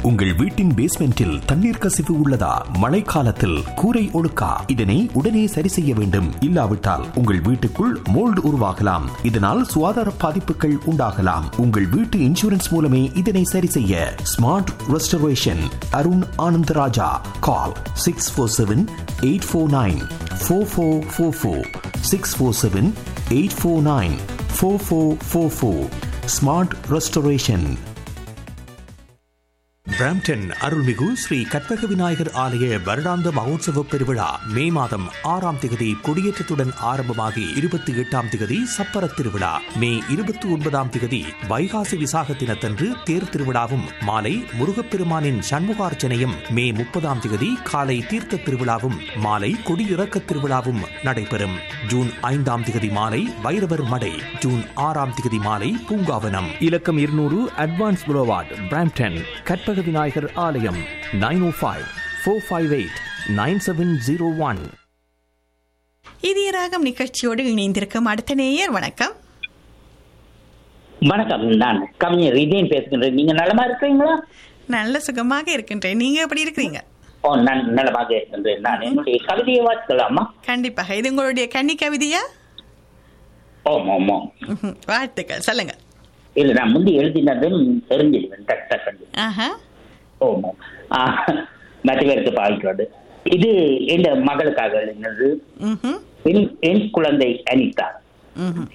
உங்கள் வீட்டின் பேஸ்மெண்டில் தண்ணீர் கசிவு உள்ளதா மழைக்காலத்தில் கூரை ஒழுக்கா இதனை உடனே சரி செய்ய வேண்டும் இல்லாவிட்டால் உங்கள் வீட்டுக்குள் மோல்டு உருவாகலாம் இதனால் சுகாதார பாதிப்புகள் உண்டாகலாம் உங்கள் வீட்டு இன்சூரன்ஸ் மூலமே இதனை சரி செய்ய smart restoration Arun Anandaraja call six four seven eight four nine four four four four six four seven eight four nine four four four four smart restoration Brampton அருள்மிகு ஸ்ரீ கற்பக விநாயகர் ஆலய வருடாந்த மகோத்சவ பெருவிழா மே மாதம் ஆறாம் திகதி கொடியேற்றத்துடன் ஆரம்பமாகி இருபத்தி எட்டாம் திகதி சப்பர திருவிழா மே இருபத்தி ஒன்பதாம் திகதி வைகாசி விசாக தினத்தன்று தேர் திருவிழாவும் மாலை முருகப்பெருமானின் சண்முகார்ச்சனையும் மே முப்பதாம் திகதி காலை தீர்த்த திருவிழாவும் மாலை கொடியிறக்க திருவிழாவும் நடைபெறும் ஜூன் ஐந்தாம் திகதி மாலை வைரவர் மடை ஜூன் ஆறாம் திகதி மாலை பூங்காவனம் இலக்கம் இருநூறு Advance boulevard Brampton Karpaga Vinayagar ஆலயம் nine O five four five eight nine seven zero one இதய ராகம் நிகழ்ச்சியோடு இணைந்திருக்கும் அடுத்த நேயர் வணக்கம் வணக்கம் நான் கவிஞர் இதயன் பேசுகின்றேன் நீங்க நலமா இருக்கிறீங்களா நல்ல சுகமாக இருக்கின்றேன் நீங்க எப்படி இருக்கிறீங்க ஓ நான் நலமாக இருக்கின்றேன் நான் என்னுடைய கவிதையை வாசிக்கலாமா கண்டிப்பாக இது உங்களுடைய கன்னி கவிதையா ஓம் ஓம் ஓம் ம்ஹும். வாழ்த்துக்கள் சொல்லுங்க இல்ல நான் முந்தி எழுதினதும் தெரிஞ்சிடுவேன் டக் டக்குன்னு ஆஹா ஓம் ஓம் ஆ, மற்ற பேருக்கு பாவிக்கிறது இது என் மகளுக்காக எழுதினது ம்ஹும். என் என் குழந்தை அனிதா ம்ஹும்.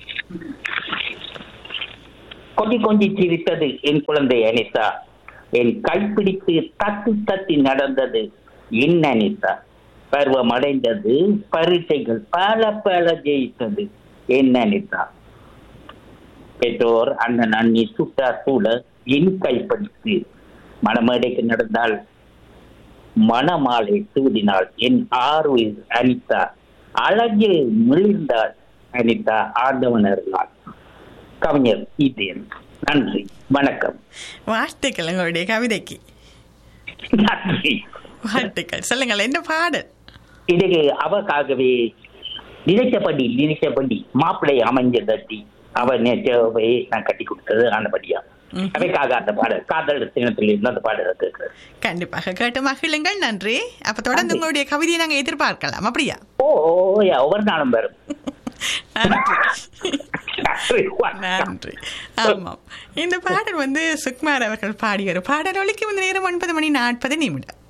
கொஞ்சி கொஞ்சி சிரித்தது என் குழந்தை அனிதா என் கைப்பிடித்து தத்தி தத்தி நடந்தது என் அனிதா பருவம் அடைந்தது பரீட்சைகள் பல பல ஜெயித்தது என் அனிதா பெற்றோர் அண்ணன் அண்ணி சுட்டார் சூழ என் கைப்பிடித்து மணமேடைக்கு நடந்தால் மணமாலை சூடினாள் என் ஆர்வில் அனிதா அழகில் மிளிர்ந்தாள் அனிதா ஆண்டவன் அருளாள் கவிஞர் இதயன் நன்றி வணக்கம் வாழ்த்துக்கள் உங்களுடைய கவிதைக்கு நன்றி வாழ்த்துக்கள் சொல்லுங்கள் என்ன பாடல் இதுக்கு அவக்காகவே நினைச்சபடி நினைச்சபடி மாப்பிள்ளை அமைஞ்ச தட்டி அவ நேற்றவை நான் கட்டி கொடுத்தது ஆனபடியா ம்ஹும். அவைக்காக அந்த பாடல் காதல் தினத்தில் இருந்து அந்த பாடல் கேட்கிறது கண்டிப்பாக கேட்டு மகிழுங்கள் நன்றி அப்ப தொடர்ந்து நன்றி. உங்களுடைய கவிதையை நாங்க எதிர்பார்க்கலாம் அப்படியா ஓ ஓ, யா, ஒவ்வொரு நாளும் வரும் நன்றி நன்றி, வணக்கம். நன்றி ஆமாம் இந்த பாடல் வந்து சுக்மார் அவர்கள் பாடிய ஒரு பாடல் ஒலிக்கு இந்த நேரம் ஒன்பது மணி நாற்பது நிமிடம்